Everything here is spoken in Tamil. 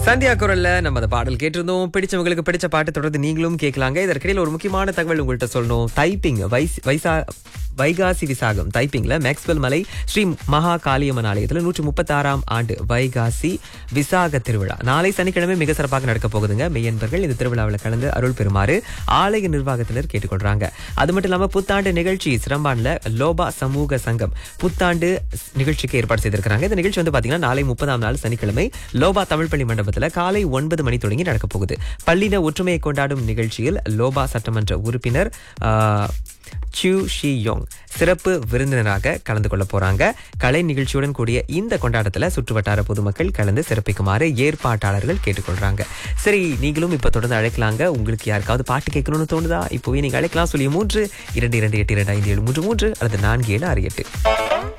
சந்தியா குரல்ல நம்ம அந்த பாடல் கேட்டிருந்தோம் பிடிச்சவங்களுக்கு பிடிச்ச பாட்டு தொடர்ந்து நீங்களும் கேட்கலாங்க இதற்கிடையில் ஒரு முக்கியமான தகவல் உங்கள்கிட்ட சொல்லணும் டைப்பிங் வைஸ் வைசா வைகாசி விசாகம் டைப்பிங்ல மேக்ஸ்வெல் மலை ஸ்ரீ மகா காளியம்மன் ஆலயத்தில் நூற்றி முப்பத்தாறாம் ஆண்டு வைகாசி விசாக திருவிழா நாளை சனிக்கிழமை மிக சிறப்பாக நடக்க போகுதுங்க மெய்யன்பர்கள் இந்த திருவிழாவில் கலந்து அருள் பெறுமாறு ஆலய நிர்வாகத்தினர் கேட்டுக்கொள்றாங்க அது மட்டும் இல்லாம புத்தாண்டு நிகழ்ச்சி சிரம்பான்ல லோபா சமூக சங்கம் புத்தாண்டு நிகழ்ச்சிக்கு ஏற்பாடு செய்திருக்கிறாங்க இந்த நிகழ்ச்சி வந்து பாத்தீங்கன்னா நாளை முப்பதாம் நாள் சனிக்கிழமை லோபா தமிழ் பள்ளி மண்டபத்துல காலை ஒன்பது மணி தொடங்கி நடக்க போகுது பள்ளின ஒற்றுமையை கொண்டாடும் நிகழ்ச்சியில் லோபா சட்டமன்ற உறுப்பினர் ஆஹ், சியூ ஷி யோங் சிறப்பு விருந்தினராக கலந்து கொள்ள போறாங்க கலை நிகழ்ச்சியுடன் கூடிய இந்த கொண்டாட்டத்துல சுற்றுவட்டார பொதுமக்கள் கலந்து சிறப்பிக்குமாறு ஏற்பாட்டாளர்கள் கேட்டுக்கொள்றாங்க சரி நீங்களும் இப்ப தொடர்ந்து அழைக்கலாங்க உங்களுக்கு யாருக்காவது பாட்டு கேட்கணும்னு தோணுதா இப்போவே நீங்க அழைக்கலாம் சொல்லி மூன்று இரண்டு இரண்டு எட்டு இரண்டு ஐந்து ஏழு மூன்று மூன்று அல்லது நான்கு ஏழு ஆறு எட்டு